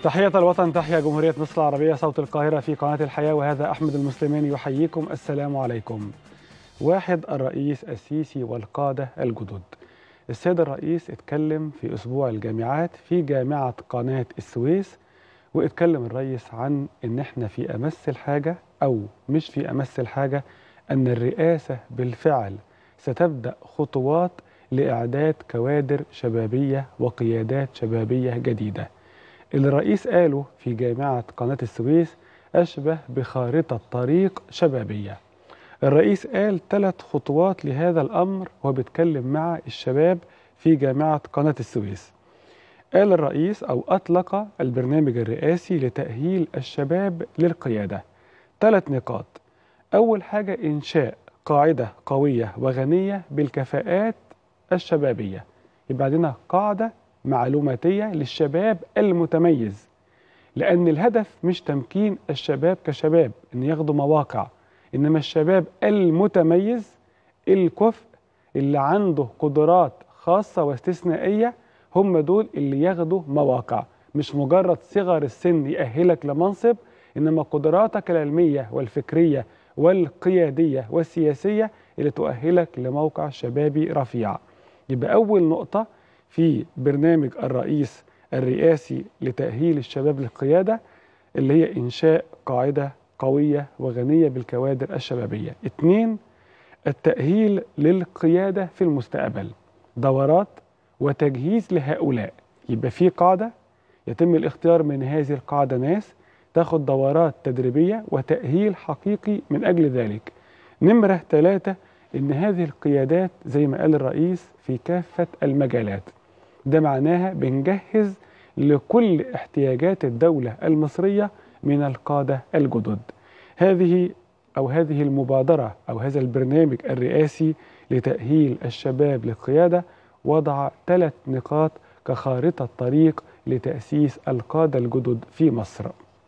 تحية الوطن تحيا جمهورية مصر العربية صوت القاهرة في قناة الحياة وهذا أحمد المسلمين يحييكم السلام عليكم واحد الرئيس السيسي والقادة الجدد السيد الرئيس اتكلم في أسبوع الجامعات في جامعة قناة السويس واتكلم الرئيس عن ان احنا في امس الحاجة او مش في امس الحاجة ان الرئاسة بالفعل ستبدأ خطوات لإعداد كوادر شبابية وقيادات شبابية جديدة اللي الرئيس قاله في جامعة قناة السويس أشبه بخارطة طريق شبابية الرئيس قال ثلاث خطوات لهذا الأمر وهو بيتكلم مع الشباب في جامعة قناة السويس قال الرئيس أو أطلق البرنامج الرئاسي لتأهيل الشباب للقيادة ثلاث نقاط أول حاجة إنشاء قاعدة قوية وغنية بالكفاءات الشبابية يبقى عندنا قاعدة معلوماتية للشباب المتميز لأن الهدف مش تمكين الشباب كشباب إن ياخدوا مواقع إنما الشباب المتميز الكفء اللي عنده قدرات خاصة واستثنائية هم دول اللي ياخدوا مواقع مش مجرد صغر السن يأهلك لمنصب إنما قدراتك العلمية والفكرية والقيادية والسياسية اللي تؤهلك لموقع شبابي رفيع يبقى أول نقطة في برنامج الرئيس الرئاسي لتأهيل الشباب للقيادة اللي هي إنشاء قاعدة قوية وغنية بالكوادر الشبابية اثنين التأهيل للقيادة في المستقبل دورات وتجهيز لهؤلاء يبقى في قاعدة يتم الاختيار من هذه القاعدة ناس تاخد دورات تدريبية وتأهيل حقيقي من أجل ذلك نمرة ثلاثة إن هذه القيادات زي ما قال الرئيس في كافة المجالات ده معناها بنجهز لكل احتياجات الدولة المصرية من القادة الجدد هذه أو هذه المبادرة أو هذا البرنامج الرئاسي لتأهيل الشباب للقيادة وضع ثلاث نقاط كخارطة طريق لتأسيس القادة الجدد في مصر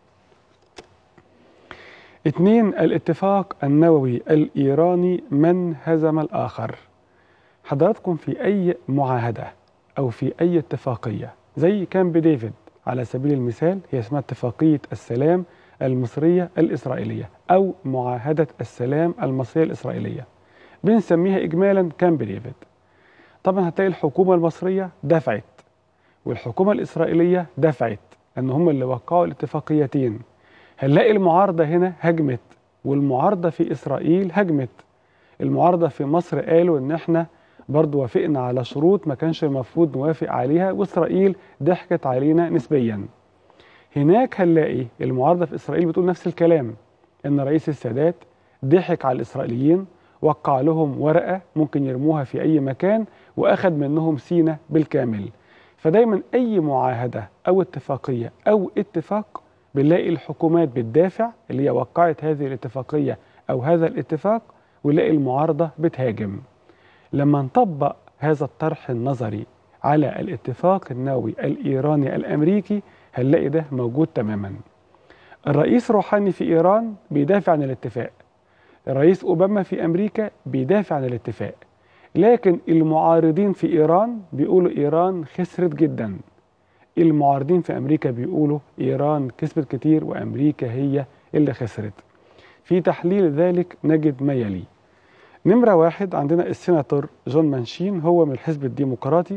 اثنين الاتفاق النووي الإيراني من هزم الآخر حضراتكم في أي معاهدة أو في أي اتفاقية زي كامب ديفيد على سبيل المثال هي اسمها اتفاقية السلام المصرية الإسرائيلية أو معاهدة السلام المصرية الإسرائيلية بنسميها إجمالا كامب ديفيد طبعا هتلاقي الحكومة المصرية دفعت والحكومة الإسرائيلية دفعت أن هم اللي وقعوا الاتفاقيتين هنلاقي المعارضة هنا هجمت والمعارضة في إسرائيل هجمت المعارضة في مصر قالوا إن إحنا برضو وافقنا على شروط ما كانش المفروض نوافق عليها وإسرائيل ضحكت علينا نسبيا هناك هنلاقي المعارضة في إسرائيل بتقول نفس الكلام إن رئيس السادات ضحك على الإسرائيليين وقع لهم ورقة ممكن يرموها في أي مكان وأخذ منهم سينا بالكامل فدايما أي معاهدة أو اتفاقية أو اتفاق بنلاقي الحكومات بتدافع اللي هي وقعت هذه الاتفاقية أو هذا الاتفاق ونلاقي المعارضة بتهاجم لما نطبق هذا الطرح النظري على الاتفاق النووي الإيراني الأمريكي هنلاقي ده موجود تماما الرئيس روحاني في إيران بيدافع عن الاتفاق الرئيس أوباما في أمريكا بيدافع عن الاتفاق لكن المعارضين في إيران بيقولوا إيران خسرت جدا المعارضين في أمريكا بيقولوا إيران كسبت كتير وأمريكا هي اللي خسرت في تحليل ذلك نجد ما يلي نمرة واحد عندنا السيناتور جون مانشين هو من الحزب الديمقراطي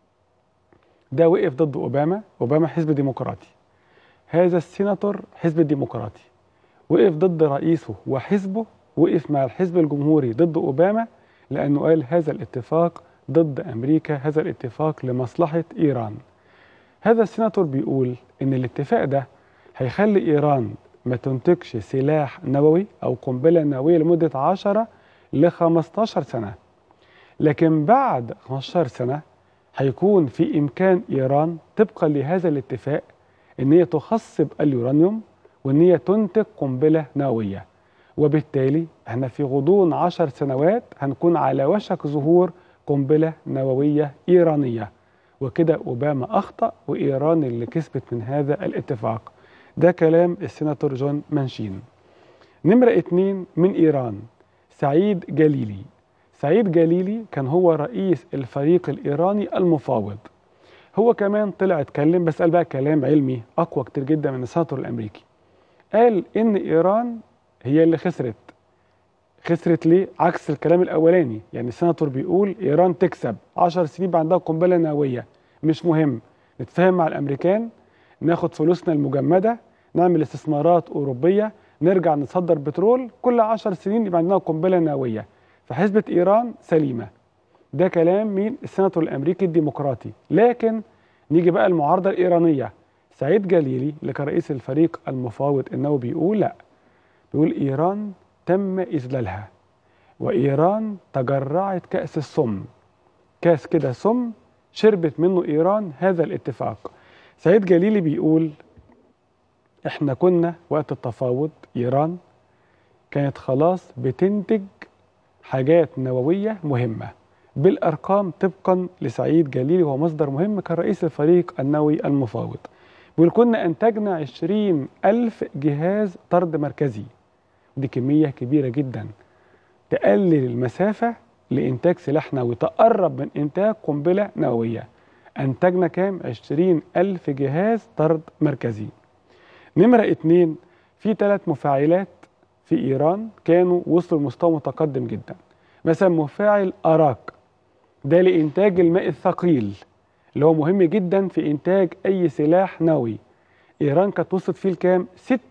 ده وقف ضد أوباما أوباما حزب ديمقراطي هذا السيناتور حزب الديمقراطي وقف ضد رئيسه وحزبه وقف مع الحزب الجمهوري ضد أوباما لأنه قال هذا الاتفاق ضد أمريكا هذا الاتفاق لمصلحة إيران هذا السيناتور بيقول إن الاتفاق ده هيخلي إيران ما تنتجش سلاح نووي أو قنبلة نووية لمدة 10 ل 15 سنة لكن بعد 15 سنة هيكون في إمكان إيران طبقا لهذا الاتفاق إن هي تخصب اليورانيوم وإن هي تنتج قنبلة نووية وبالتالي احنا في غضون عشر سنوات هنكون على وشك ظهور قنبلة نووية إيرانية وكده أوباما أخطأ وإيران اللي كسبت من هذا الاتفاق ده كلام السيناتور جون مانشين نمرة اتنين من إيران سعيد جليلي سعيد جليلي كان هو رئيس الفريق الإيراني المفاوض هو كمان طلع اتكلم بس قال بقى كلام علمي اقوى كتير جدا من السناتور الامريكي قال ان ايران هي اللي خسرت خسرت ليه عكس الكلام الاولاني يعني السناتور بيقول ايران تكسب 10 سنين بقى عندها قنبله نوويه مش مهم نتفاهم مع الامريكان ناخد فلوسنا المجمده نعمل استثمارات اوروبيه نرجع نصدر بترول كل 10 سنين يبقى عندنا قنبله نوويه فحسبه ايران سليمه ده كلام مين السناتور الامريكي الديمقراطي لكن نيجي بقى المعارضه الايرانيه سعيد جليلي اللي كان رئيس الفريق المفاوض النووي بيقول لا بيقول ايران تم اذلالها وايران تجرعت كاس السم كاس كده سم شربت منه ايران هذا الاتفاق سعيد جليلي بيقول احنا كنا وقت التفاوض ايران كانت خلاص بتنتج حاجات نوويه مهمه بالارقام طبقا لسعيد جليلي وهو مصدر مهم كان رئيس الفريق النووي المفاوض بيقول كنا انتجنا 20 ألف جهاز طرد مركزي دي كمية كبيرة جدا تقلل المسافة لإنتاج سلاح نووي تقرب من إنتاج قنبلة نووية أنتجنا كام؟ 20 ألف جهاز طرد مركزي نمرة اتنين في ثلاث مفاعلات في إيران كانوا وصلوا لمستوى متقدم جدا مثلا مفاعل أراك ده لإنتاج الماء الثقيل اللي هو مهم جدا في إنتاج أي سلاح نووي إيران كانت وصلت فيه لكام؟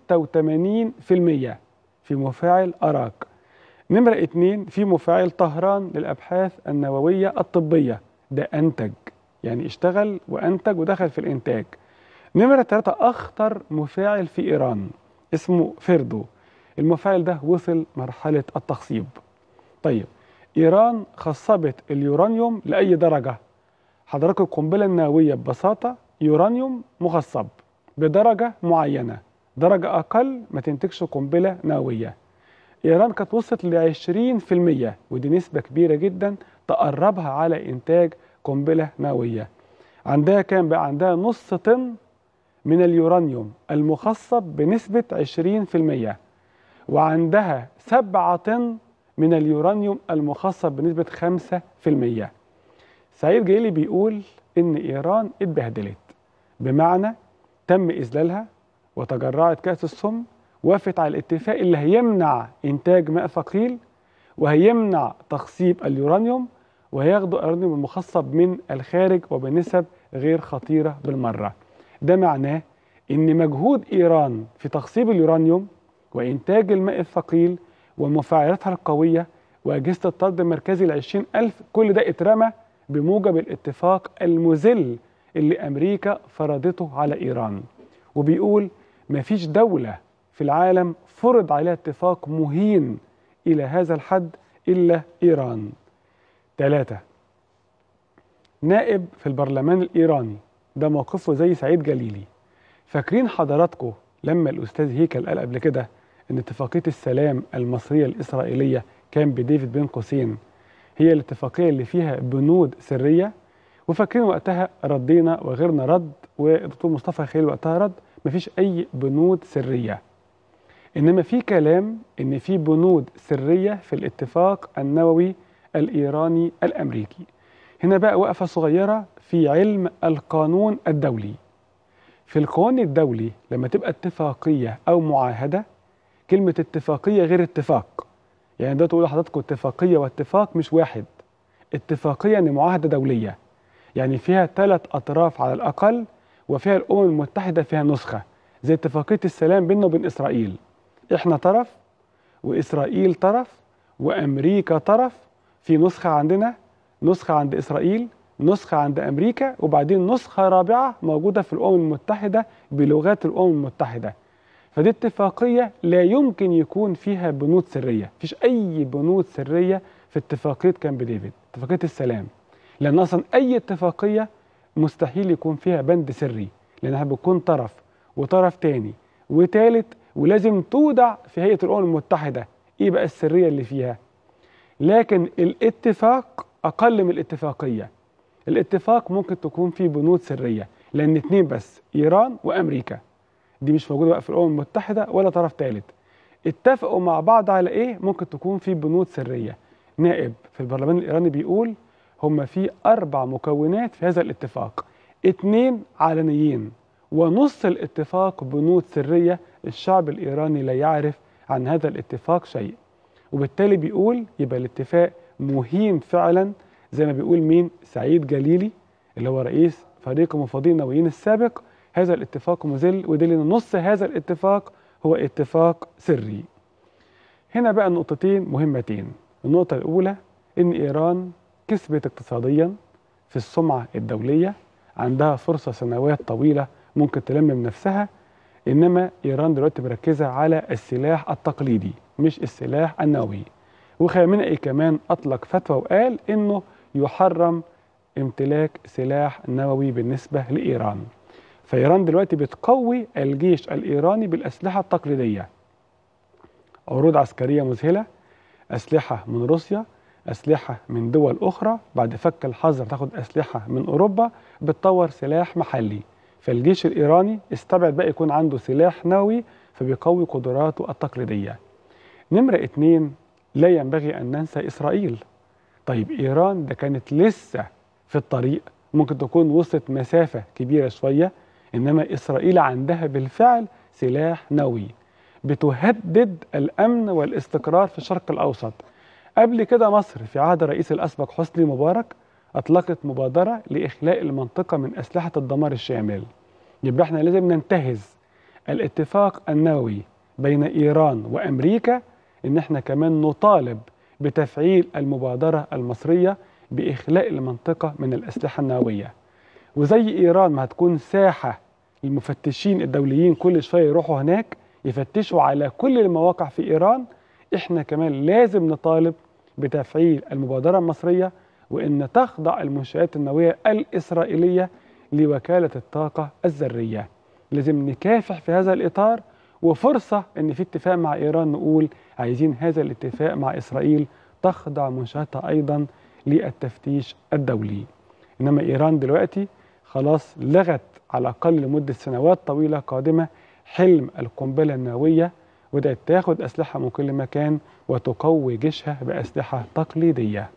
86% في مفاعل أراك نمرة اتنين في مفاعل طهران للأبحاث النووية الطبية ده أنتج يعني اشتغل وأنتج ودخل في الإنتاج نمرة ثلاثة أخطر مفاعل في إيران اسمه فيردو المفاعل ده وصل مرحلة التخصيب طيب إيران خصبت اليورانيوم لأي درجة حضرتك القنبلة النووية ببساطة يورانيوم مخصب بدرجة معينة درجة أقل ما تنتجش قنبلة نووية إيران كانت وصلت ل 20% ودي نسبة كبيرة جدا تقربها على إنتاج قنبلة نووية عندها كام بقى عندها نص طن من اليورانيوم المخصب بنسبة 20% وعندها 7 طن من اليورانيوم المخصب بنسبة 5% سعيد جيلي بيقول إن إيران اتبهدلت بمعنى تم إذلالها وتجرعت كأس السم وافت على الاتفاق اللي هيمنع إنتاج ماء ثقيل وهيمنع تخصيب اليورانيوم وهياخدوا اليورانيوم المخصب من الخارج وبنسب غير خطيرة بالمرة ده معناه إن مجهود إيران في تخصيب اليورانيوم وإنتاج الماء الثقيل ومفاعلاتها القوية وأجهزة الطرد المركزي العشرين ألف كل ده اترمى بموجب الاتفاق المذل اللي أمريكا فرضته على إيران وبيقول مفيش دولة في العالم فرض عليها اتفاق مهين إلى هذا الحد إلا إيران ثلاثة نائب في البرلمان الإيراني ده موقفه زي سعيد جليلي فاكرين حضراتكم لما الأستاذ هيكل قال قبل كده إن اتفاقية السلام المصرية الإسرائيلية كان بديفيد بين قوسين هي الاتفاقية اللي فيها بنود سرية وفاكرين وقتها ردينا وغيرنا رد والدكتور مصطفى خيل وقتها رد مفيش أي بنود سرية إنما في كلام إن في بنود سرية في الاتفاق النووي الإيراني الأمريكي هنا بقى وقفة صغيرة في علم القانون الدولي في القانون الدولي لما تبقى اتفاقية أو معاهدة كلمة اتفاقية غير اتفاق يعني ده تقول لحضراتكم اتفاقية واتفاق مش واحد اتفاقية يعني معاهدة دولية يعني فيها ثلاث أطراف على الأقل وفيها الأمم المتحدة فيها نسخة زي اتفاقية السلام بيننا وبين إسرائيل إحنا طرف وإسرائيل طرف وأمريكا طرف في نسخة عندنا نسخة عند إسرائيل نسخة عند أمريكا وبعدين نسخة رابعة موجودة في الأمم المتحدة بلغات الأمم المتحدة فدي اتفاقية لا يمكن يكون فيها بنود سرية مفيش أي بنود سرية في اتفاقية كامب ديفيد اتفاقية السلام لأن أصلا أي اتفاقية مستحيل يكون فيها بند سري لأنها بتكون طرف وطرف تاني وتالت ولازم تودع في هيئة الأمم المتحدة إيه بقى السرية اللي فيها لكن الاتفاق أقل من الاتفاقية الاتفاق ممكن تكون فيه بنود سرية لأن اتنين بس إيران وأمريكا دي مش موجودة بقى في الأمم المتحدة ولا طرف ثالث اتفقوا مع بعض على إيه ممكن تكون في بنود سرية نائب في البرلمان الإيراني بيقول هم في أربع مكونات في هذا الاتفاق اتنين علنيين ونص الاتفاق بنود سرية الشعب الإيراني لا يعرف عن هذا الاتفاق شيء وبالتالي بيقول يبقى الاتفاق مهين فعلا زي ما بيقول مين سعيد جليلي اللي هو رئيس فريق المفاوضين النوويين السابق هذا الاتفاق مذل ودليل ان نص هذا الاتفاق هو اتفاق سري هنا بقى نقطتين مهمتين النقطة الأولى إن إيران كسبت اقتصاديا في السمعة الدولية عندها فرصة سنوات طويلة ممكن تلمم نفسها إنما إيران دلوقتي مركزة على السلاح التقليدي مش السلاح النووي وخامنئي كمان أطلق فتوى وقال إنه يحرم امتلاك سلاح نووي بالنسبة لإيران فإيران دلوقتي بتقوي الجيش الإيراني بالأسلحة التقليدية عروض عسكرية مذهلة أسلحة من روسيا أسلحة من دول أخرى بعد فك الحظر تاخد أسلحة من أوروبا بتطور سلاح محلي فالجيش الإيراني استبعد بقى يكون عنده سلاح نووي فبيقوي قدراته التقليدية نمرة اتنين لا ينبغي أن ننسى إسرائيل طيب إيران ده كانت لسه في الطريق ممكن تكون وصلت مسافة كبيرة شوية إنما إسرائيل عندها بالفعل سلاح نووي بتهدد الأمن والاستقرار في الشرق الأوسط قبل كده مصر في عهد الرئيس الأسبق حسني مبارك أطلقت مبادرة لإخلاء المنطقة من أسلحة الدمار الشامل يبقى احنا لازم ننتهز الاتفاق النووي بين إيران وأمريكا إن احنا كمان نطالب بتفعيل المبادرة المصرية بإخلاء المنطقة من الأسلحة النووية وزي إيران ما هتكون ساحة المفتشين الدوليين كل شوية يروحوا هناك يفتشوا على كل المواقع في إيران إحنا كمان لازم نطالب بتفعيل المبادرة المصرية وإن تخضع المنشآت النووية الإسرائيلية لوكالة الطاقة الذرية لازم نكافح في هذا الإطار وفرصة إن في اتفاق مع إيران نقول عايزين هذا الاتفاق مع إسرائيل تخضع منشآتها أيضا للتفتيش الدولي إنما إيران دلوقتي خلاص لغت على الأقل لمدة سنوات طويلة قادمة حلم القنبلة النووية وبدأت تاخد أسلحة من كل مكان وتقوي جيشها بأسلحة تقليدية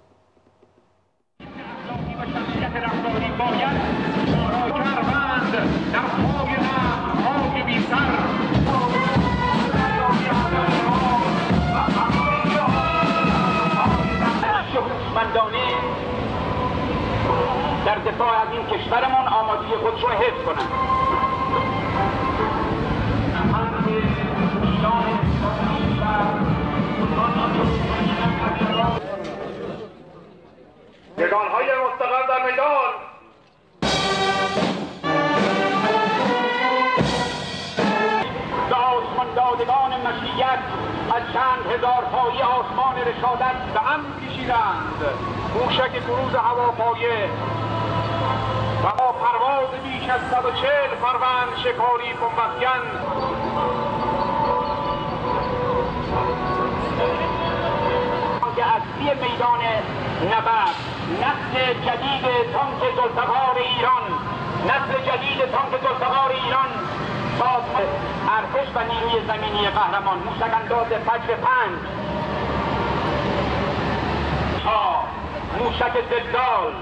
در دفاع از این کشورمون آمادگی خودش رو حفظ کنند نگانهای مستقر در میدان به آسمان دادگان مشیت از چند هزار پایی آسمان رشادت به هم کشیدند موشک کروز هواپایه و با پرواز بیش از 140 فروند شکاری بمبافکن که اصلی میدان نبرد نسل جدید تانک زلفقار ایران نسل جدید تانک زلفقار ایران ساز ارتش و نیروی زمینی قهرمان موشک انداز فجر پنج ها موشک زلزال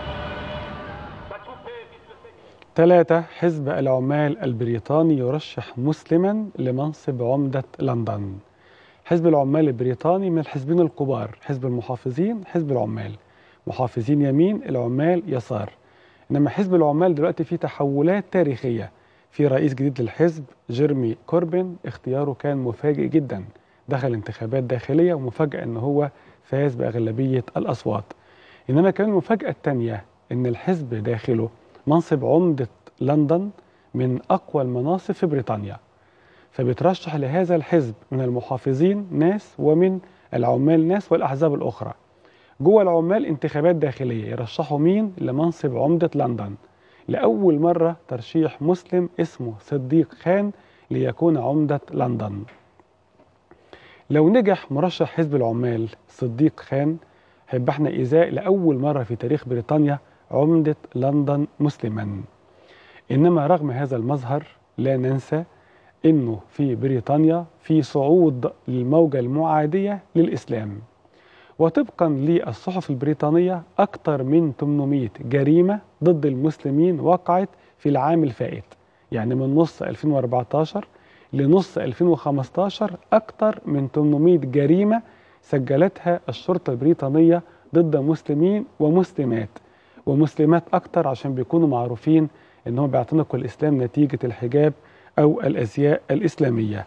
ثلاثة حزب العمال البريطاني يرشح مسلما لمنصب عمدة لندن حزب العمال البريطاني من الحزبين الكبار حزب المحافظين حزب العمال محافظين يمين العمال يسار إنما حزب العمال دلوقتي فيه تحولات تاريخية في رئيس جديد للحزب جيرمي كوربين اختياره كان مفاجئ جدا دخل انتخابات داخلية ومفاجأة أن هو فاز بأغلبية الأصوات إنما كان المفاجأة الثانية أن الحزب داخله منصب عمدة لندن من أقوى المناصب في بريطانيا فبترشح لهذا الحزب من المحافظين ناس ومن العمال ناس والأحزاب الأخرى جوه العمال انتخابات داخلية يرشحوا مين لمنصب عمدة لندن لأول مرة ترشيح مسلم اسمه صديق خان ليكون عمدة لندن لو نجح مرشح حزب العمال صديق خان هيبقى احنا إزاء لأول مرة في تاريخ بريطانيا عمدة لندن مسلما إنما رغم هذا المظهر لا ننسى انه في بريطانيا في صعود للموجه المعاديه للاسلام وطبقا للصحف البريطانية أكثر من 800 جريمة ضد المسلمين وقعت في العام الفائت يعني من نص 2014 لنص 2015 أكثر من 800 جريمة سجلتها الشرطة البريطانية ضد مسلمين ومسلمات ومسلمات أكثر عشان بيكونوا معروفين إنهم بيعتنقوا الإسلام نتيجة الحجاب أو الأزياء الإسلامية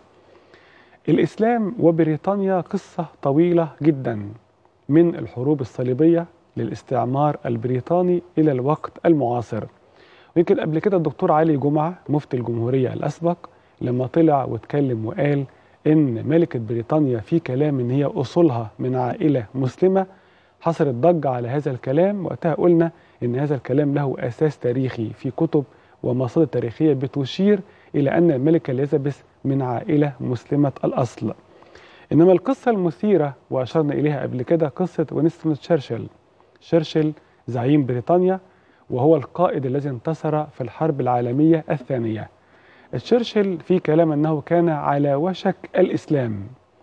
الإسلام وبريطانيا قصة طويلة جدا من الحروب الصليبية للاستعمار البريطاني إلى الوقت المعاصر ويمكن قبل كده الدكتور علي جمعة مفتي الجمهورية الأسبق لما طلع واتكلم وقال إن ملكة بريطانيا في كلام إن هي أصولها من عائلة مسلمة حصلت ضجة على هذا الكلام وقتها قلنا إن هذا الكلام له أساس تاريخي في كتب ومصادر تاريخية بتشير إلى أن الملكة إليزابيث من عائلة مسلمة الأصل إنما القصة المثيرة وأشرنا إليها قبل كده قصة وينستون تشرشل تشرشل زعيم بريطانيا وهو القائد الذي انتصر في الحرب العالمية الثانية تشرشل في كلام أنه كان على وشك الإسلام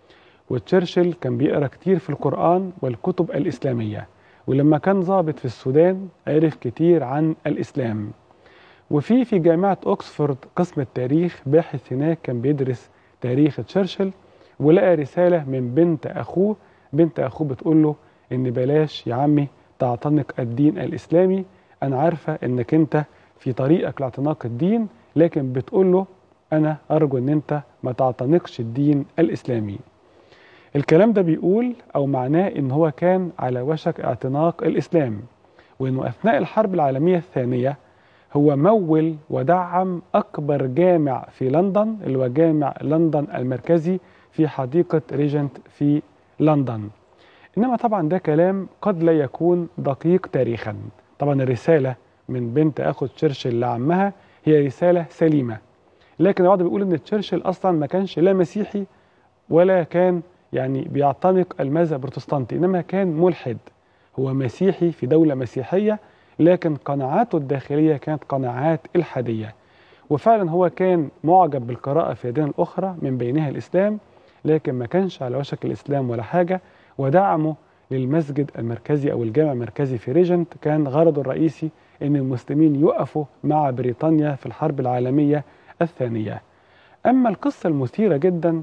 وتشرشل كان بيقرأ كتير في القرآن والكتب الإسلامية ولما كان ضابط في السودان عرف كتير عن الإسلام وفي في جامعة أكسفورد قسم التاريخ باحث هناك كان بيدرس تاريخ تشرشل ولقى رسالة من بنت أخوه بنت أخوه بتقول له إن بلاش يا عمي تعتنق الدين الإسلامي أنا عارفة إنك أنت في طريقك لاعتناق الدين لكن بتقول له أنا أرجو إن أنت ما تعتنقش الدين الإسلامي الكلام ده بيقول أو معناه إن هو كان على وشك اعتناق الإسلام وإنه أثناء الحرب العالمية الثانية هو مول ودعم أكبر جامع في لندن اللي هو جامع لندن المركزي في حديقة ريجنت في لندن إنما طبعا ده كلام قد لا يكون دقيق تاريخا طبعا الرسالة من بنت أخو تشرشل لعمها هي رسالة سليمة لكن البعض بيقول إن تشرشل أصلا ما كانش لا مسيحي ولا كان يعني بيعتنق المذهب البروتستانتي إنما كان ملحد هو مسيحي في دولة مسيحية لكن قناعاته الداخلية كانت قناعات إلحادية وفعلا هو كان معجب بالقراءة في الأديان الأخرى من بينها الإسلام لكن ما كانش على وشك الإسلام ولا حاجة ودعمه للمسجد المركزي أو الجامع المركزي في ريجنت كان غرضه الرئيسي أن المسلمين يقفوا مع بريطانيا في الحرب العالمية الثانية أما القصة المثيرة جدا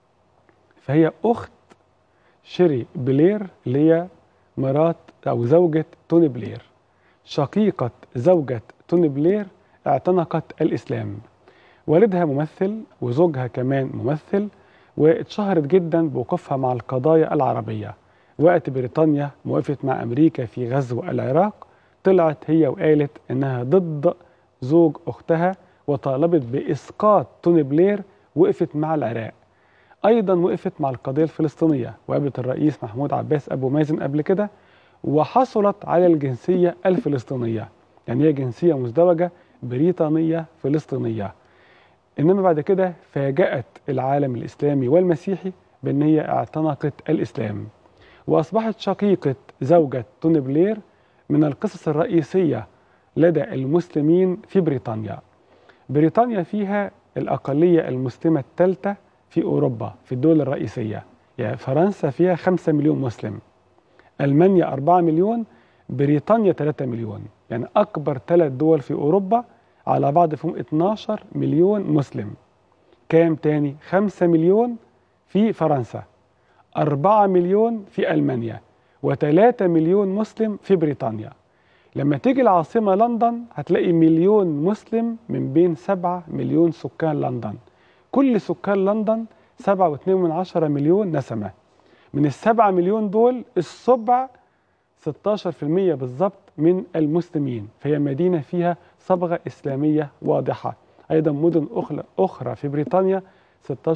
فهي أخت شيري بلير اللي هي مرات أو زوجة توني بلير شقيقة زوجة توني بلير اعتنقت الإسلام والدها ممثل وزوجها كمان ممثل واتشهرت جدا بوقوفها مع القضايا العربية وقت بريطانيا وقفت مع أمريكا في غزو العراق طلعت هي وقالت إنها ضد زوج أختها وطالبت بإسقاط توني بلير وقفت مع العراق أيضا وقفت مع القضية الفلسطينية وقابلت الرئيس محمود عباس أبو مازن قبل كده وحصلت على الجنسية الفلسطينية يعني هي جنسية مزدوجة بريطانية فلسطينية إنما بعد كده فاجأت العالم الإسلامي والمسيحي بأن هي اعتنقت الإسلام وأصبحت شقيقة زوجة توني بلير من القصص الرئيسية لدى المسلمين في بريطانيا بريطانيا فيها الأقلية المسلمة الثالثة في أوروبا في الدول الرئيسية يعني فرنسا فيها 5 مليون مسلم ألمانيا 4 مليون بريطانيا 3 مليون يعني أكبر ثلاث دول في أوروبا على بعض فيهم 12 مليون مسلم كام تاني 5 مليون في فرنسا 4 مليون في ألمانيا و3 مليون مسلم في بريطانيا لما تيجي العاصمة لندن هتلاقي مليون مسلم من بين 7 مليون سكان لندن كل سكان لندن 7.2 مليون نسمة من السبعة مليون دول السبع 16% بالضبط من المسلمين فهي مدينة فيها صبغة إسلامية واضحة أيضا مدن أخرى, أخرى في بريطانيا 16%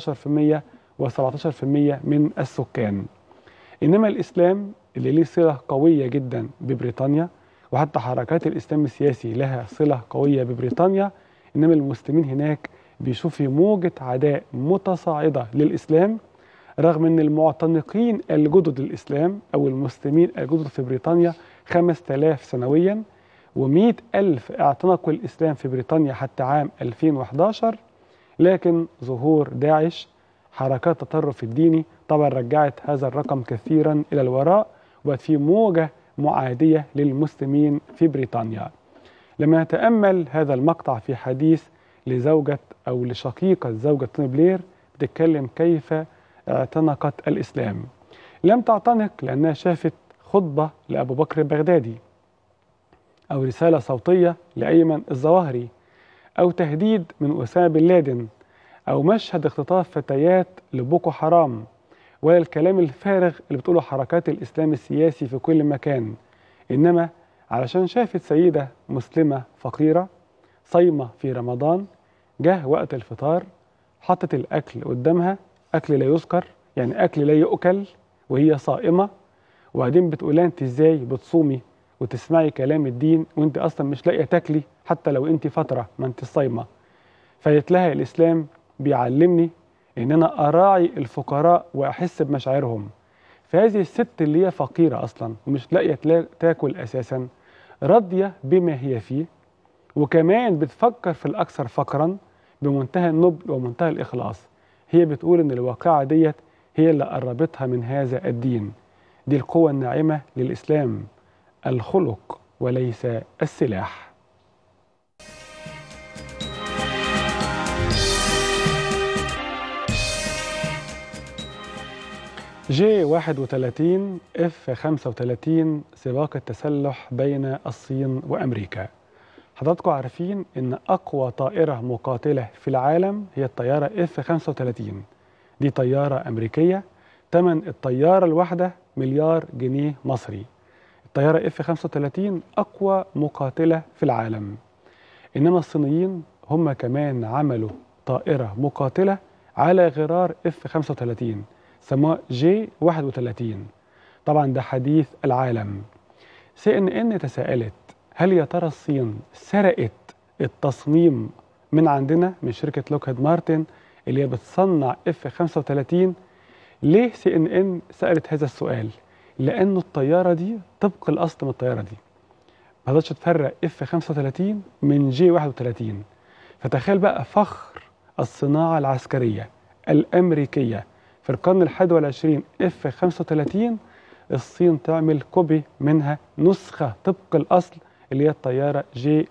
و17% من السكان إنما الإسلام اللي ليه صلة قوية جدا ببريطانيا وحتى حركات الإسلام السياسي لها صلة قوية ببريطانيا إنما المسلمين هناك بيشوفوا موجة عداء متصاعدة للإسلام رغم أن المعتنقين الجدد للإسلام أو المسلمين الجدد في بريطانيا 5000 سنويا و100 ألف اعتنقوا الإسلام في بريطانيا حتى عام 2011 لكن ظهور داعش حركات التطرف الديني طبعا رجعت هذا الرقم كثيرا إلى الوراء وبقت في موجة معادية للمسلمين في بريطانيا لما نتأمل هذا المقطع في حديث لزوجة أو لشقيقة زوجة توني بلير بتتكلم كيف اعتنقت الإسلام لم تعتنق لأنها شافت خطبة لأبو بكر البغدادي أو رسالة صوتية لأيمن الظواهري أو تهديد من أسامة بن لادن أو مشهد اختطاف فتيات لبوكو حرام ولا الكلام الفارغ اللي بتقوله حركات الإسلام السياسي في كل مكان إنما علشان شافت سيدة مسلمة فقيرة صايمة في رمضان جه وقت الفطار حطت الأكل قدامها أكل لا يذكر يعني أكل لا يؤكل وهي صائمة وبعدين بتقول لها أنت إزاي بتصومي وتسمعي كلام الدين وأنت أصلا مش لاقية تاكلي حتى لو أنت فترة ما أنت صايمة فقالت لها الإسلام بيعلمني إن أنا أراعي الفقراء وأحس بمشاعرهم فهذه الست اللي هي فقيرة أصلا ومش لاقية تاكل أساسا راضية بما هي فيه وكمان بتفكر في الأكثر فقرا بمنتهى النبل ومنتهى الإخلاص هي بتقول إن الواقعة ديت هي اللي قربتها من هذا الدين دي القوة الناعمة للإسلام الخلق وليس السلاح جي 31 اف 35 سباق التسلح بين الصين وامريكا حضراتكم عارفين ان اقوى طائره مقاتله في العالم هي الطياره اف 35 دي طياره امريكيه ثمن الطياره الواحده مليار جنيه مصري الطياره اف 35 اقوى مقاتله في العالم انما الصينيين هم كمان عملوا طائره مقاتله على غرار اف 35 سموها جي 31 طبعا ده حديث العالم سي ان ان تساءلت هل يا ترى الصين سرقت التصميم من عندنا من شركه لوكهيد مارتن اللي هي بتصنع اف 35 ليه سي ان ان سالت هذا السؤال لانه الطياره دي طبق الاصل من الطياره دي ما قدرتش تفرق اف 35 من جي 31 فتخيل بقى فخر الصناعه العسكريه الامريكيه في القرن الحادي والعشرين اف 35 الصين تعمل كوبي منها نسخة طبق الأصل اللي هي الطيارة جي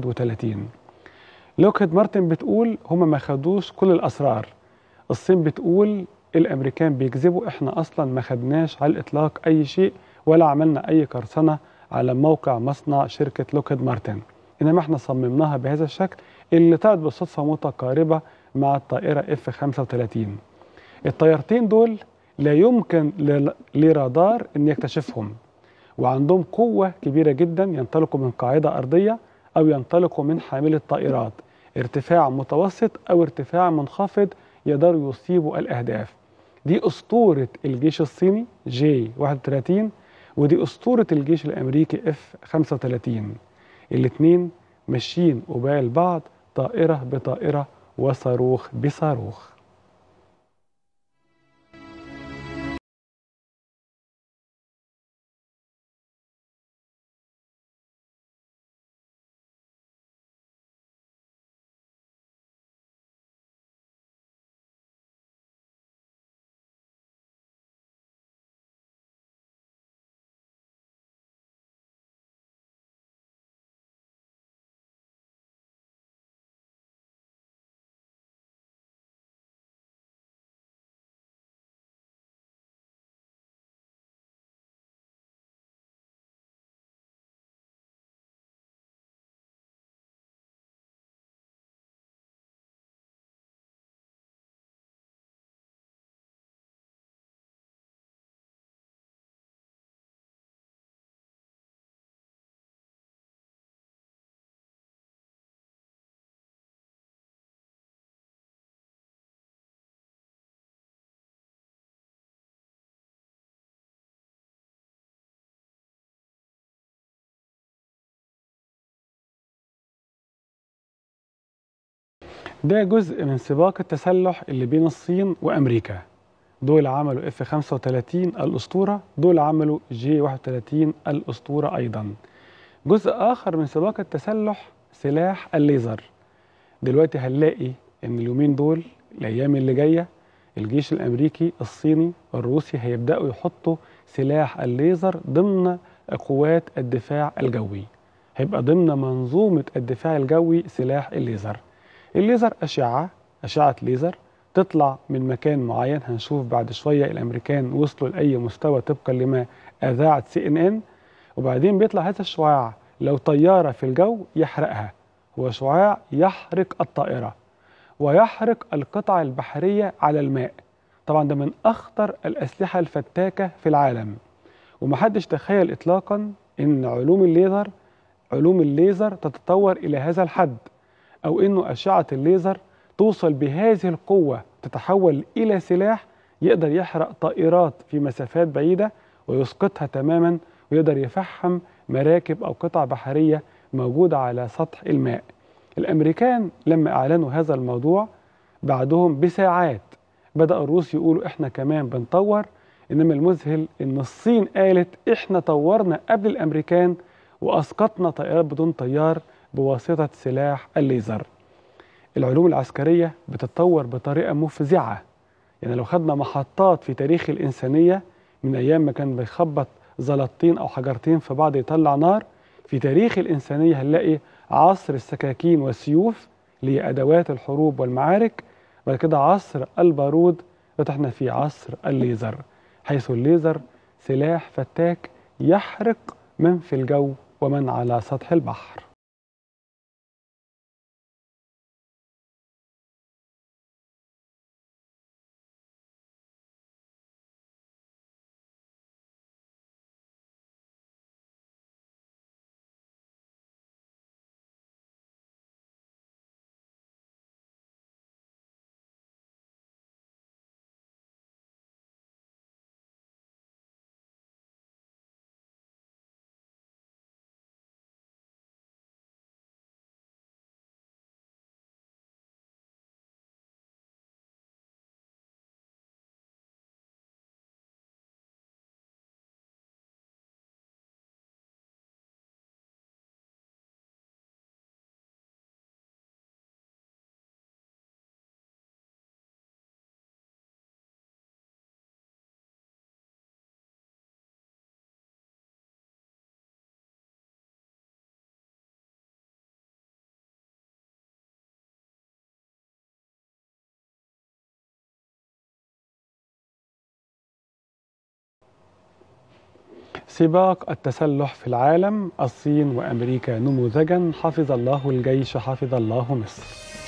31 لوكهيد مارتن بتقول هما ما خدوش كل الأسرار الصين بتقول الأمريكان بيكذبوا إحنا أصلا ما خدناش على الإطلاق أي شيء ولا عملنا أي قرصنة على موقع مصنع شركة لوكهيد مارتن إنما إحنا صممناها بهذا الشكل اللي طلعت بالصدفة متقاربة مع الطائرة اف 35 الطيارتين دول لا يمكن لرادار ان يكتشفهم وعندهم قوة كبيرة جدا ينطلقوا من قاعدة أرضية أو ينطلقوا من حاملة طائرات ارتفاع متوسط أو ارتفاع منخفض يقدروا يصيبوا الأهداف دي أسطورة الجيش الصيني جي 31 ودي أسطورة الجيش الأمريكي اف 35 الاتنين ماشيين قبال بعض طائرة بطائرة وصاروخ بصاروخ ده جزء من سباق التسلح اللي بين الصين وامريكا دول عملوا اف 35 الاسطوره دول عملوا جي 31 الاسطوره ايضا جزء اخر من سباق التسلح سلاح الليزر دلوقتي هنلاقي ان اليومين دول الايام اللي جايه الجيش الامريكي الصيني الروسي هيبداوا يحطوا سلاح الليزر ضمن قوات الدفاع الجوي هيبقى ضمن منظومة الدفاع الجوي سلاح الليزر الليزر أشعة أشعة ليزر تطلع من مكان معين هنشوف بعد شوية الأمريكان وصلوا لأي مستوى طبقا لما أذاعت سي إن إن وبعدين بيطلع هذا الشعاع لو طيارة في الجو يحرقها هو شعاع يحرق الطائرة ويحرق القطع البحرية على الماء طبعا ده من أخطر الأسلحة الفتاكة في العالم ومحدش تخيل إطلاقا إن علوم الليزر علوم الليزر تتطور إلى هذا الحد أو إنه أشعة الليزر توصل بهذه القوة تتحول إلى سلاح يقدر يحرق طائرات في مسافات بعيدة ويسقطها تماما ويقدر يفحم مراكب أو قطع بحرية موجودة على سطح الماء الأمريكان لما أعلنوا هذا الموضوع بعدهم بساعات بدأ الروس يقولوا إحنا كمان بنطور إنما المذهل إن الصين قالت إحنا طورنا قبل الأمريكان وأسقطنا طائرات بدون طيار بواسطة سلاح الليزر العلوم العسكرية بتتطور بطريقة مفزعة يعني لو خدنا محطات في تاريخ الإنسانية من أيام ما كان بيخبط زلطتين أو حجرتين في بعض يطلع نار في تاريخ الإنسانية هنلاقي عصر السكاكين والسيوف اللي هي أدوات الحروب والمعارك بعد كده عصر البارود فتحنا في عصر الليزر حيث الليزر سلاح فتاك يحرق من في الجو ومن على سطح البحر سباق التسلح في العالم الصين وأمريكا نموذجا حفظ الله الجيش حفظ الله مصر